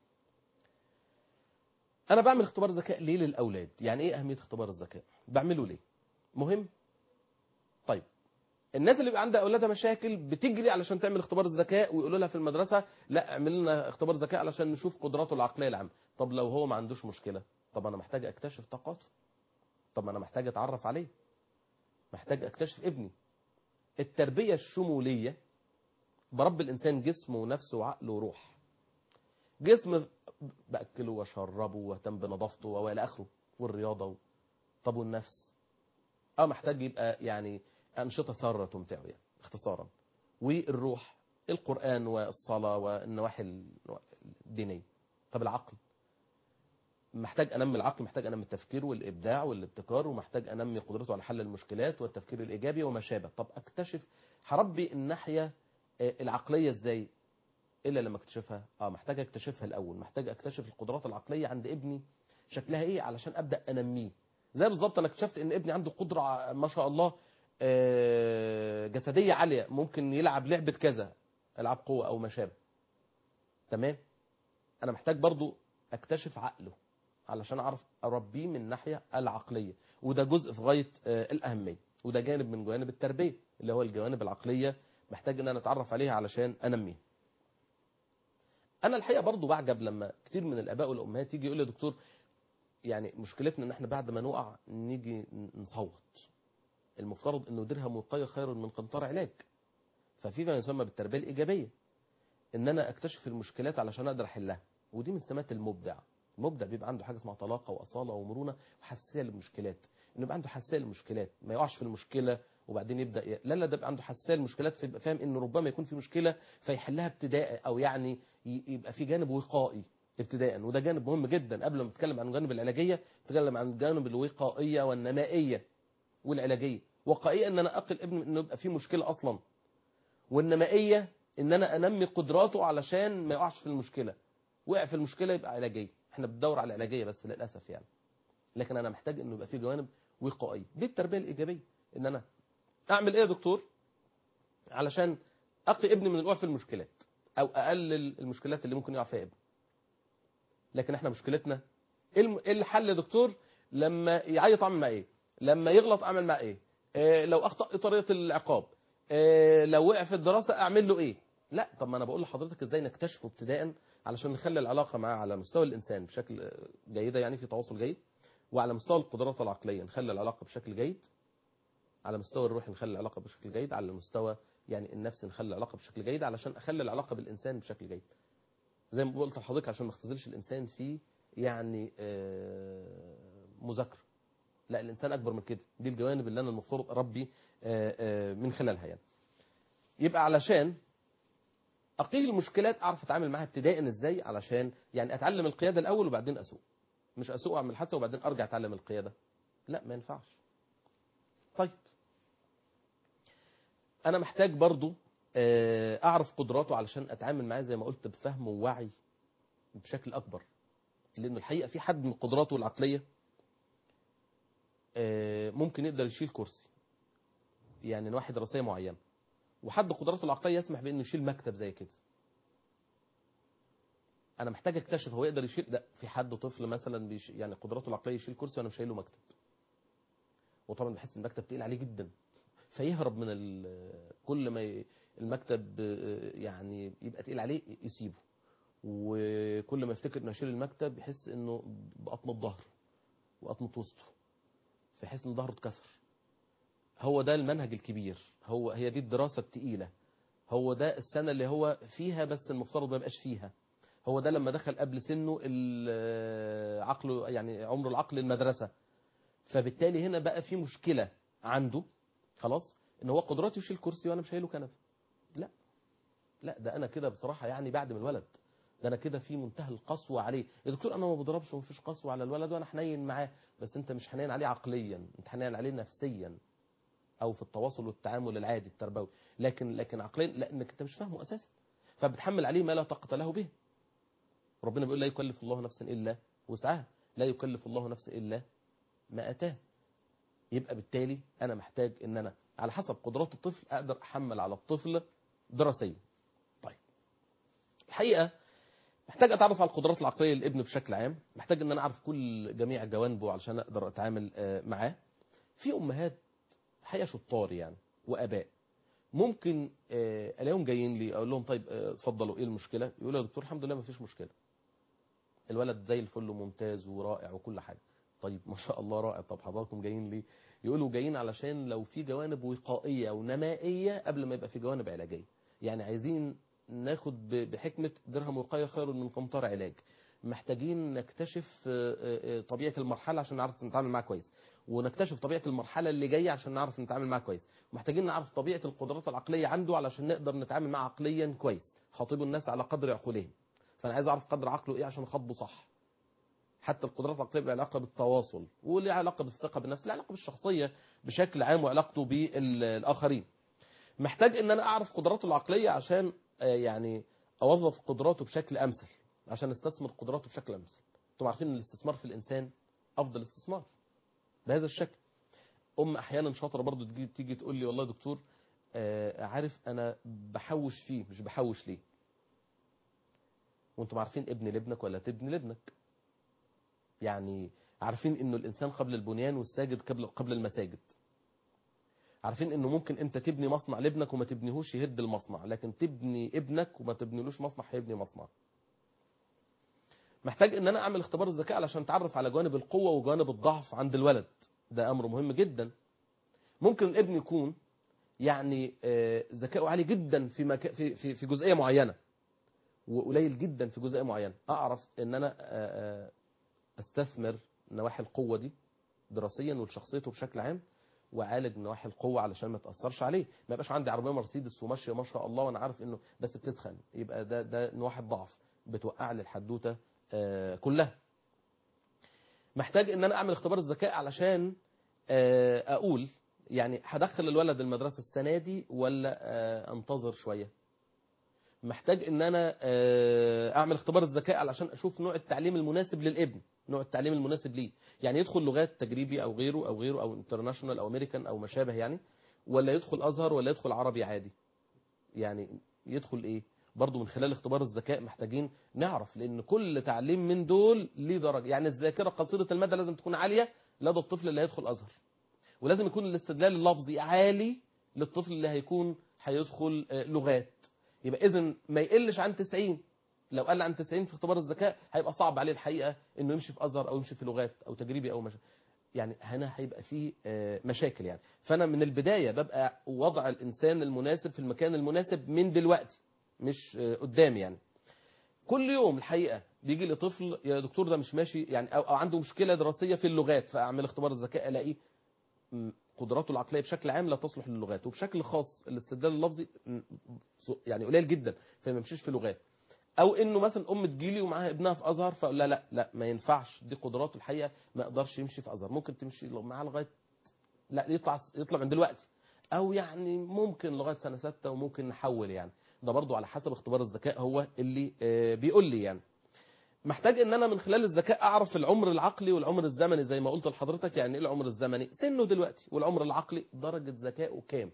انا بعمل اختبار ذكاء ليه للاولاد يعني ايه اهميه اختبار الذكاء بعمله ليه مهم طيب الناس اللي بيبقى عندها اولادها مشاكل بتجري علشان تعمل اختبار الذكاء ويقولوا لها في المدرسه لا اعمل لنا اختبار ذكاء علشان نشوف قدراته العقليه العامه طب لو هو ما عندوش مشكله طب انا محتاج اكتشف طاقاته طب انا محتاج اتعرف عليه محتاج اكتشف ابني التربيه الشموليه برب الانسان جسم ونفس وعقل وروح جسم باكله واشربه واهتم بنظافته والى اخره والرياضه و... طب والنفس اه محتاج يبقى يعني انشطه ساره تمتعه يعني اختصارا والروح القران والصلاه والنواحي الدينيه طب العقل محتاج انمي العقل محتاج انمي التفكير والابداع والابتكار ومحتاج انمي قدرته على حل المشكلات والتفكير الايجابي وما شابه طب اكتشف هربي الناحيه آه، العقليه ازاي الا لما اكتشفها اه محتاج اكتشفها الاول محتاج اكتشف القدرات العقليه عند ابني شكلها ايه علشان ابدا انميه زي بالظبط انا اكتشفت ان ابني عنده قدره ع- ما شاء الله آه، جسديه عاليه ممكن يلعب لعبه كذا العاب قوه او ما شابه تمام انا محتاج برضو اكتشف عقله علشان اعرف اربيه من الناحيه العقليه وده جزء في غايه آه، الاهميه وده جانب من جوانب التربيه اللي هو الجوانب العقليه محتاج ان انا اتعرف عليها علشان انميها انا الحقيقه برضو بعجب لما كتير من الاباء والامهات يجي يقول لي يا دكتور يعني مشكلتنا ان احنا بعد ما نقع نيجي نصوت المفترض انه درهم وقايه خير من قنطار علاج ففي ما يسمى بالتربيه الايجابيه ان انا اكتشف المشكلات علشان اقدر احلها ودي من سمات المبدع المبدع بيبقى عنده حاجه اسمها طلاقه واصاله ومرونه وحساسيه للمشكلات انه يبقى عنده حساسيه للمشكلات ما يقعش في المشكله وبعدين يبدا ي... لا لا ده يبقى عنده حساسيه للمشكلات فيبقى فاهم ان ربما يكون في مشكله فيحلها ابتداء او يعني ي- يبقى في جانب وقائي ابتداء وده جانب مهم جدا قبل ما نتكلم عن الجانب العلاجيه نتكلم عن الجانب الوقائيه والنمائيه والعلاجيه وقائيه ان انا اقل ابن انه يبقى في مشكله اصلا والنمائيه ان انا انمي قدراته علشان ما يقعش في المشكله وقع في المشكله يبقى علاجيه احنا بندور على العلاجيه بس للاسف يعني لكن انا محتاج انه يبقى في جوانب وقائيه دي التربيه الايجابيه ان انا اعمل ايه يا دكتور علشان اقي ابني من الوقوع في المشكلات او اقلل المشكلات اللي ممكن يقع فيها ابني لكن احنا مشكلتنا ايه الم- إيه الحل يا دكتور لما يعيط اعمل معاه ايه لما يغلط اعمل معاه ايه آه لو اخطا إيه طريقه العقاب آه لو وقع في الدراسه اعمل له ايه لا طب ما انا بقول لحضرتك ازاي نكتشفه ابتداء علشان نخلي العلاقه معاه على مستوى الانسان بشكل آه، جيده يعني في تواصل جيد وعلى مستوى القدرات العقليه نخلي العلاقه بشكل جيد على مستوى الروح نخلي العلاقه بشكل جيد على المستوى يعني النفسي نخلي العلاقه بشكل جيد علشان اخلي العلاقه بالانسان بشكل جيد زي ما قلت لحضرتك عشان ما اختزلش الانسان في يعني آه، مذاكره لا الانسان اكبر من كده دي الجوانب اللي انا المفروض اربي آه، آه، من خلالها يعني يبقى علشان اقيل المشكلات اعرف اتعامل معاها ابتداء ازاي علشان يعني اتعلم القياده الاول وبعدين اسوق مش اسوق اعمل حادثه وبعدين ارجع اتعلم القياده لا ما ينفعش طيب انا محتاج برضو آه، اعرف قدراته علشان اتعامل معاه زي ما قلت بفهم ووعي بشكل اكبر لانه الحقيقه في حد من قدراته العقليه آه، ممكن يقدر يشيل كرسي يعني نواحي دراسيه معينه وحد قدراته العقليه يسمح بانه يشيل مكتب زي كده انا محتاج اكتشف هو يقدر يشيل لا في حد طفل مثلا بيش يعني قدراته العقليه يشيل كرسي وانا مش شايله مكتب وطبعا بحس المكتب تقيل عليه جدا فيهرب من ال- كل ما ي- المكتب آه، يعني يبقى تقيل عليه يسيبه وكل ما يفتكر انه يشيل المكتب يحس انه بقطم الظهر وقطمة وسطه فيحس ان ظهره اتكسر هو ده المنهج الكبير هو هي دي الدراسة التقيلة هو ده السنة اللي هو فيها بس المفترض ما يبقاش فيها هو ده لما دخل قبل سنه ال- عقله يعني عمر العقل المدرسة فبالتالي هنا بقى في مشكلة عنده خلاص ان هو قدراته يشيل كرسي وانا مش شايله كنبه لا لا ده انا كده بصراحه يعني بعد من الولد ده انا كده في منتهى القسوه عليه يا دكتور انا ما بضربش ومفيش قسوه على الولد وانا حنين معاه بس انت مش حنين عليه عقليا انت حنين عليه نفسيا او في التواصل والتعامل العادي التربوي لكن لكن عقليا لانك انت مش فاهمه اساسا فبتحمل عليه ما لا طاقه له به ربنا بيقول لا يكلف الله نفسا الا وسعها لا يكلف الله نفسا الا ما اتاه يبقى بالتالي انا محتاج ان انا على حسب قدرات الطفل اقدر احمل على الطفل دراسيا طيب الحقيقه محتاج اتعرف على القدرات العقليه للابن بشكل عام محتاج ان انا اعرف كل جميع جوانبه علشان اقدر اتعامل آه، معاه في امهات حقيقه شطار يعني واباء ممكن آه، الاقيهم جايين لي اقول لهم طيب آه، اتفضلوا ايه المشكله يقولوا يا دكتور الحمد لله ما فيش مشكله الولد زي الفل وممتاز ورائع وكل حاجه طيب ما شاء الله رائع طب حضراتكم جايين ليه يقولوا جايين علشان لو في جوانب وقائيه ونمائيه قبل ما يبقى في جوانب علاجيه يعني عايزين ناخد ب- بحكمه درهم وقايه خير من قنطار علاج محتاجين نكتشف آه، آه، آه، طبيعه المرحله عشان نعرف نتعامل معاها كويس ونكتشف طبيعه المرحله اللي جايه عشان نعرف نتعامل معاها كويس محتاجين نعرف طبيعه القدرات العقليه عنده علشان نقدر نتعامل معاه عقليا كويس خاطبوا الناس على قدر عقولهم فانا عايز اعرف قدر عقله ايه عشان اخاطبه صح حتى القدرات العقليه لها علاقه بالتواصل ولها علاقه بالثقه بالنفس لها علاقه بالشخصيه بشكل عام وعلاقته بالاخرين محتاج ان انا اعرف قدراته العقليه عشان آه، يعني اوظف قدراته بشكل امثل عشان استثمر قدراته بشكل امثل انتم عارفين ان الاستثمار في الانسان افضل استثمار بهذا الشكل ام احيانا شاطره برضو تيجي, تيجي تقول لي والله يا دكتور آه، عارف انا بحوش فيه مش بحوش ليه وانتم عارفين ابن لابنك ولا تبني لابنك يعني عارفين انه الانسان قبل البنيان والساجد قبل قبل المساجد عارفين انه ممكن انت تبني مصنع لابنك وما تبنيهوش يهد المصنع لكن تبني ابنك وما تبنيلوش مصنع هيبني مصنع محتاج ان انا اعمل اختبار الذكاء علشان اتعرف على جوانب القوه وجوانب الضعف عند الولد ده امر مهم جدا ممكن الابن يكون يعني آه، ذكائه عالي جدا في مكا في في في جزئيه معينه وقليل جدا في جزئيه معينه اعرف ان انا آه، آه، استثمر نواحي القوه دي دراسيا ولشخصيته بشكل عام واعالج نواحي القوه علشان ما تاثرش عليه ما يبقاش عندي عربيه مرسيدس وماشيه ما شاء الله وانا عارف انه بس بتسخن يبقى ده ده نواحي ضعف بتوقع لي الحدوته آه، كلها محتاج ان انا اعمل اختبار الذكاء علشان آه، اقول يعني هدخل الولد المدرسه السنه دي ولا آه، انتظر شويه محتاج ان انا آه، اعمل اختبار الذكاء علشان اشوف نوع التعليم المناسب للابن نوع التعليم المناسب ليه يعني يدخل لغات تجريبي او غيره او غيره او انترناشونال او امريكان او ما شابه يعني ولا يدخل ازهر ولا يدخل عربي عادي يعني يدخل ايه برضه من خلال اختبار الذكاء محتاجين نعرف لان كل تعليم من دول ليه درجه يعني الذاكره قصيره المدى لازم تكون عاليه لدى الطفل اللي هيدخل ازهر ولازم يكون الاستدلال اللفظي عالي للطفل اللي هيكون هيدخل آه، لغات يبقى اذا ما يقلش عن 90 لو قل عن 90 في اختبار الذكاء هيبقى صعب عليه الحقيقه انه يمشي في ازهر او يمشي في لغات او تجريبي او مش يعني هنا هيبقى فيه آه، مشاكل يعني فانا من البدايه ببقى وضع الانسان المناسب في المكان المناسب من دلوقتي مش آه، قدام يعني كل يوم الحقيقه بيجي لي طفل يا دكتور ده مش ماشي يعني او, أو عنده مشكله دراسيه في اللغات فاعمل اختبار الذكاء الاقيه م، قدراته العقليه بشكل عام لا تصلح للغات وبشكل خاص الاستدلال اللفظي م، ص- يعني قليل جدا فما يمشيش في لغات او انه مثلا ام تجيلي ومعاها ابنها في ازهر فاقول لها لا لا ما ينفعش دي قدراته الحقيقه ما يقدرش يمشي في ازهر ممكن تمشي لو معاه لغايه لا يطلع يطلع من دلوقتي او يعني ممكن لغايه سنه سته وممكن نحول يعني ده برضو على حسب اختبار الذكاء هو اللي آه، بيقول لي يعني محتاج ان انا من خلال الذكاء اعرف العمر العقلي والعمر الزمني زي ما قلت لحضرتك يعني ايه العمر الزمني سنه دلوقتي والعمر العقلي درجه ذكائه كام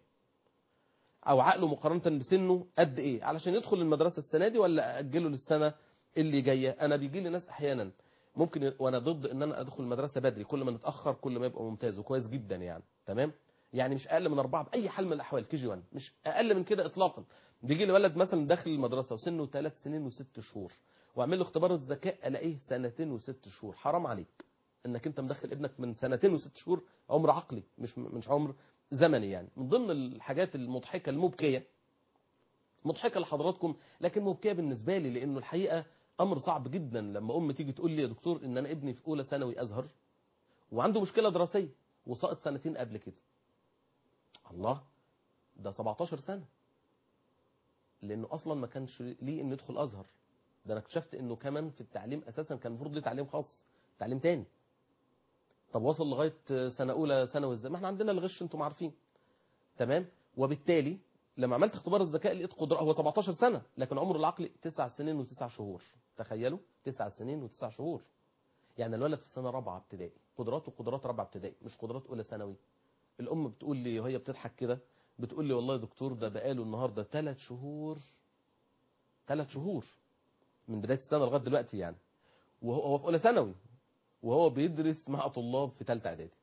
او عقله مقارنه بسنه قد ايه علشان يدخل المدرسه السنه دي ولا اجله للسنه اللي جايه انا بيجي لي ناس احيانا ممكن ي- وانا ضد ان انا ادخل المدرسه بدري كل ما نتاخر كل ما يبقى ممتاز وكويس جدا يعني تمام يعني مش اقل من اربعه باي حال من الاحوال كي جي 1 مش اقل من كده اطلاقا بيجي لي ولد مثلا داخل المدرسه وسنه ثلاث سنين وست شهور واعمل له اختبار الذكاء الاقيه سنتين وست شهور حرام عليك انك انت مدخل ابنك من سنتين وست شهور عمر عقلي مش مش عمر زمني يعني من ضمن الحاجات المضحكه المبكيه مضحكه لحضراتكم لكن مبكيه بالنسبه لي لانه الحقيقه امر صعب جدا لما ام تيجي تقول لي يا دكتور ان انا ابني في اولى ثانوي ازهر وعنده مشكله دراسيه وسقط سنتين قبل كده الله ده 17 سنه لانه اصلا ما كانش ليه انه يدخل ازهر ده انا اكتشفت انه كمان في التعليم اساسا كان المفروض ليه تعليم خاص تعليم تاني طب وصل لغايه سنه اولى ثانوي ازاي ما احنا عندنا الغش انتم عارفين تمام وبالتالي لما عملت اختبار الذكاء لقيت قدره هو 17 سنه لكن عمره العقلي 9 سنين وتسع شهور تخيلوا 9 سنين وتسع شهور يعني الولد في سنه رابعه ابتدائي قدراته قدرات رابعه ابتدائي مش قدرات اولى ثانوي الام بتقول لي وهي بتضحك كده بتقول لي والله يا دكتور ده بقاله النهارده ثلاث شهور ثلاث شهور من بدايه السنه لغايه دلوقتي يعني وهو هو في اولى ثانوي وهو بيدرس مع طلاب في ثالثه اعدادي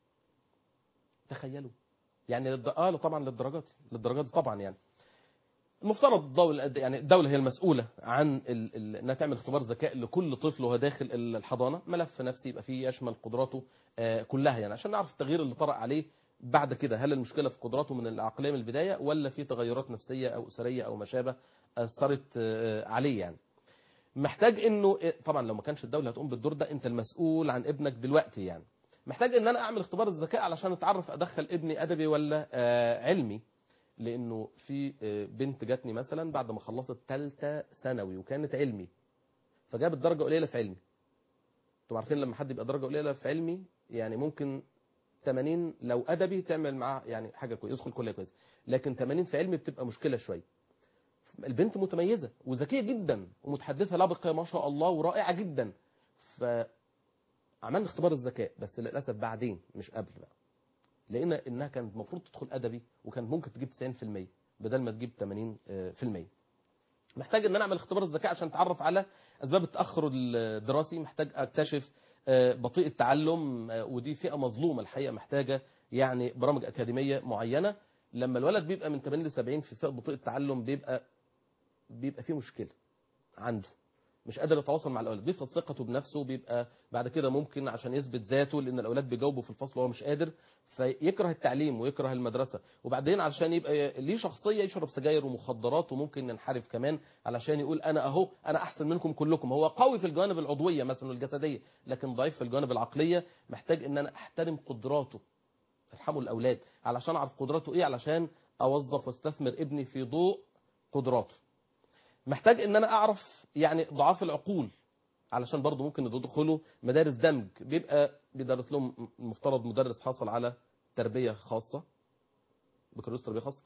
تخيلوا يعني للد... اه طبعا للدرجات للدرجات دي طبعا يعني المفترض الدولة يعني الدولة هي المسؤولة عن ال... ال... انها تعمل اختبار ذكاء لكل طفل وهو داخل الحضانة ملف نفسي يبقى فيه يشمل قدراته آه كلها يعني عشان نعرف التغيير اللي طرأ عليه بعد كده هل المشكلة في قدراته من العقلية من البداية ولا في تغيرات نفسية او اسرية او ما شابه اثرت آه عليه يعني محتاج انه طبعا لو ما كانش الدوله هتقوم بالدور ده انت المسؤول عن ابنك دلوقتي يعني محتاج ان انا اعمل اختبار الذكاء علشان اتعرف ادخل ابني ادبي ولا آه علمي لانه في آه بنت جاتني مثلا بعد ما خلصت ثالثه ثانوي وكانت علمي فجابت درجه قليله في علمي انتوا عارفين لما حد يبقى درجه قليله في علمي يعني ممكن 80 لو ادبي تعمل معاه يعني حاجه كويسه يدخل كليه كويسه لكن 80 في علمي بتبقى مشكله شويه البنت متميزه وذكيه جدا ومتحدثه لبقه ما شاء الله ورائعه جدا فعملنا اختبار الذكاء بس للاسف بعدين مش قبل بقى لقينا انها كانت المفروض تدخل ادبي وكانت ممكن تجيب 90% بدل ما تجيب 80% محتاج ان انا اعمل اختبار الذكاء عشان اتعرف على اسباب التاخر الدراسي محتاج اكتشف بطيء التعلم ودي فئه مظلومه الحقيقه محتاجه يعني برامج اكاديميه معينه لما الولد بيبقى من 80 ل 70 في فئه بطيء التعلم بيبقى بيبقى فيه مشكله عنده مش قادر يتواصل مع الاولاد بيفقد ثقته بنفسه بيبقى بعد كده ممكن عشان يثبت ذاته لان الاولاد بيجاوبوا في الفصل وهو مش قادر فيكره التعليم ويكره المدرسه وبعدين علشان يبقى ليه شخصيه يشرب سجاير ومخدرات وممكن ينحرف كمان علشان يقول انا اهو انا احسن منكم كلكم هو قوي في الجوانب العضويه مثلا الجسديه لكن ضعيف في الجوانب العقليه محتاج ان انا احترم قدراته ارحموا الاولاد علشان اعرف قدراته ايه علشان اوظف واستثمر ابني في ضوء قدراته محتاج ان انا اعرف يعني ضعاف العقول علشان برضه ممكن يدخلوا مدارس دمج بيبقى بيدرس لهم المفترض مدرس حاصل على تربيه خاصه بكالوريوس تربيه خاصه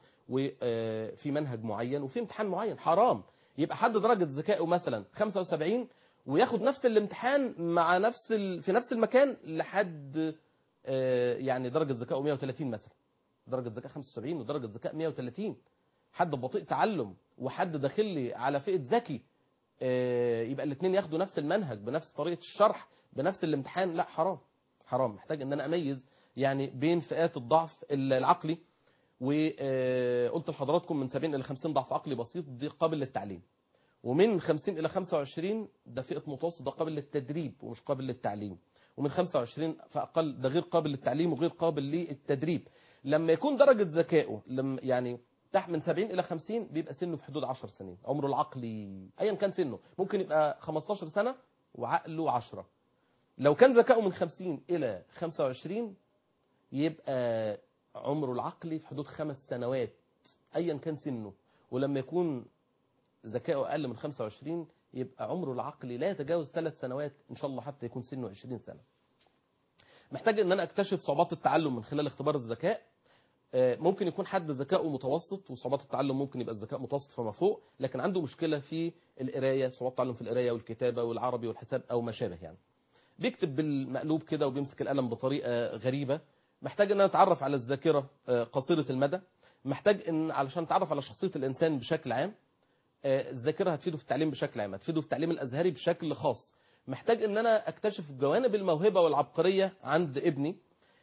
وفي منهج معين وفي امتحان معين حرام يبقى حد درجه ذكائه مثلا 75 وياخد نفس الامتحان مع نفس ال... في نفس المكان لحد آه، يعني درجه ذكائه 130 مثلا درجه ذكاء 75 ودرجه ذكاء 130 حد بطيء تعلم وحد داخل لي على فئه ذكي آه، يبقى الاثنين ياخدوا نفس المنهج بنفس طريقه الشرح بنفس الامتحان لا حرام حرام محتاج ان انا اميز يعني بين فئات الضعف العقلي وقلت لحضراتكم من 70 الى 50 ضعف عقلي بسيط دي قابل للتعليم ومن 50 الى 25 ده فئه متوسط ده قابل للتدريب ومش قابل للتعليم ومن 25 فاقل ده غير قابل للتعليم وغير قابل للتدريب لما يكون درجه ذكائه لما يعني تحت من 70 الى 50 بيبقى سنه في حدود 10 سنين عمره العقلي ايا كان سنه ممكن يبقى 15 سنه وعقله 10 لو كان ذكائه من 50 الى 25 يبقى عمره العقلي في حدود خمس سنوات ايا كان سنه ولما يكون ذكائه اقل من 25 يبقى عمره العقلي لا يتجاوز ثلاث سنوات ان شاء الله حتى يكون سنه 20 سنه محتاج ان انا اكتشف صعوبات التعلم من خلال اختبار الذكاء آه، ممكن يكون حد ذكائه متوسط وصعوبات التعلم ممكن يبقى الذكاء متوسط فما فوق لكن عنده مشكله في القرايه صعوبات التعلم في القرايه والكتابه والعربي والحساب او ما شابه يعني بيكتب بالمقلوب كده وبيمسك القلم بطريقه غريبه محتاج ان انا اتعرف على الذاكره آه، قصيره المدى محتاج ان علشان اتعرف على شخصيه الانسان بشكل عام آه، الذاكره هتفيده في التعليم بشكل عام هتفيده في التعليم الازهري بشكل خاص محتاج ان انا اكتشف جوانب الموهبه والعبقريه عند ابني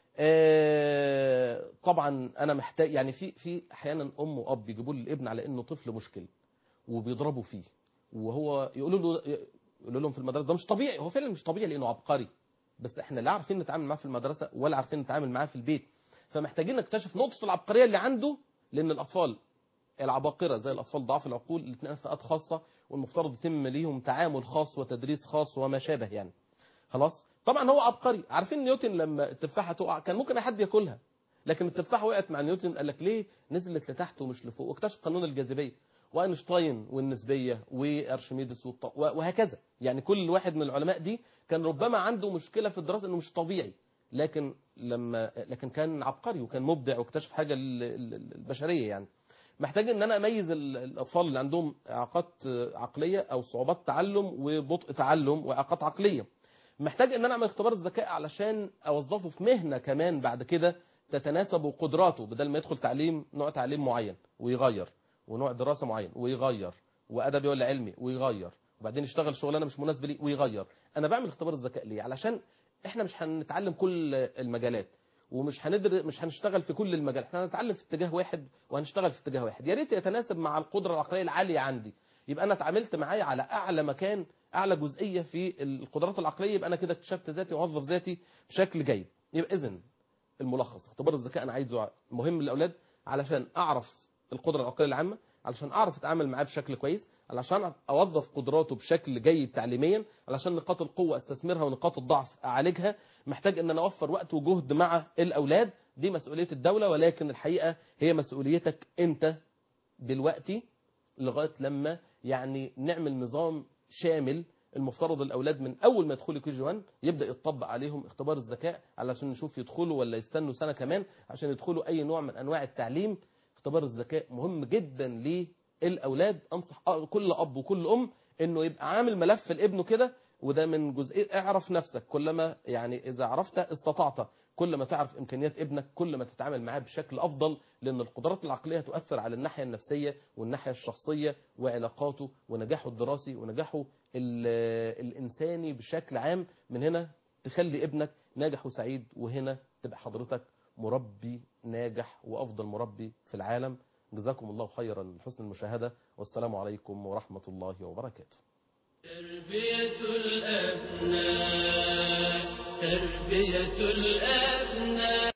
آه، طبعا انا محتاج يعني في في احيانا ام واب يجيبوا لي الابن على انه طفل مشكل وبيضربوا فيه وهو يقولوا له يقولوا لهم في المدرسه ده مش طبيعي هو فعلا مش طبيعي لانه عبقري بس احنا لا عارفين نتعامل معاه في المدرسه ولا عارفين نتعامل معاه في البيت فمحتاجين نكتشف نقطه العبقريه اللي عنده لان الاطفال العباقره زي الاطفال ضعاف العقول الاثنين فئات خاصه والمفترض يتم ليهم تعامل خاص وتدريس خاص وما شابه يعني خلاص طبعا هو عبقري عارفين نيوتن لما التفاحه تقع كان ممكن اي حد ياكلها لكن التفاحه وقعت مع نيوتن قال لك ليه نزلت لتحت ومش لفوق واكتشف قانون الجاذبيه واينشتاين والنسبيه وارشميدس والط... وهكذا يعني كل واحد من العلماء دي كان ربما عنده مشكله في الدراسه انه مش طبيعي لكن لما لكن كان عبقري وكان مبدع واكتشف حاجه للبشريه يعني محتاج ان انا اميز ال- الاطفال اللي عندهم اعاقات عقليه او صعوبات تعلم وبطء تعلم واعاقات عقليه محتاج ان انا اعمل اختبار الذكاء علشان اوظفه في مهنه كمان بعد كده تتناسب قدراته بدل ما يدخل تعليم نوع تعليم معين ويغير ونوع دراسه معين ويغير وادبي ولا علمي ويغير وبعدين يشتغل شغلانه مش مناسبه ليه ويغير انا بعمل اختبار الذكاء ليه علشان احنا مش هنتعلم كل المجالات ومش هندر مش هنشتغل في كل المجال احنا هنتعلم في اتجاه واحد وهنشتغل في اتجاه واحد يا ريت يتناسب مع القدره العقليه العاليه عندي يبقى انا اتعاملت معاه على اعلى مكان اعلى جزئيه في القدرات العقليه يبقى انا كده اكتشفت ذاتي واوظف ذاتي بشكل جيد يبقى اذا الملخص اختبار الذكاء انا عايزه مهم للاولاد علشان اعرف القدره العقليه العامه علشان اعرف اتعامل معاه بشكل كويس علشان اوظف قدراته بشكل جيد تعليميا علشان نقاط القوه استثمرها ونقاط الضعف اعالجها محتاج ان انا اوفر وقت وجهد مع الاولاد دي مسؤوليه الدوله ولكن الحقيقه هي مسؤوليتك انت دلوقتي لغايه لما يعني نعمل نظام شامل المفترض الاولاد من اول ما يدخلوا كي جي 1 يبدا يطبق عليهم اختبار الذكاء علشان نشوف يدخلوا ولا يستنوا سنه كمان عشان يدخلوا اي نوع من انواع التعليم اختبار الذكاء مهم جدا للاولاد انصح كل اب وكل ام انه يبقى عامل ملف لابنه كده وده من جزئيه اعرف نفسك كلما يعني اذا عرفت استطعت كل ما تعرف امكانيات ابنك كل ما تتعامل معاه بشكل افضل لان القدرات العقليه تؤثر على الناحيه النفسيه والناحيه الشخصيه وعلاقاته ونجاحه الدراسي ونجاحه ال- الانساني بشكل عام من هنا تخلي ابنك ناجح وسعيد وهنا تبقى حضرتك مربي ناجح وافضل مربي في العالم جزاكم الله خيرا لحسن المشاهده والسلام عليكم ورحمه الله وبركاته تربية الأبناء تربية الأبناء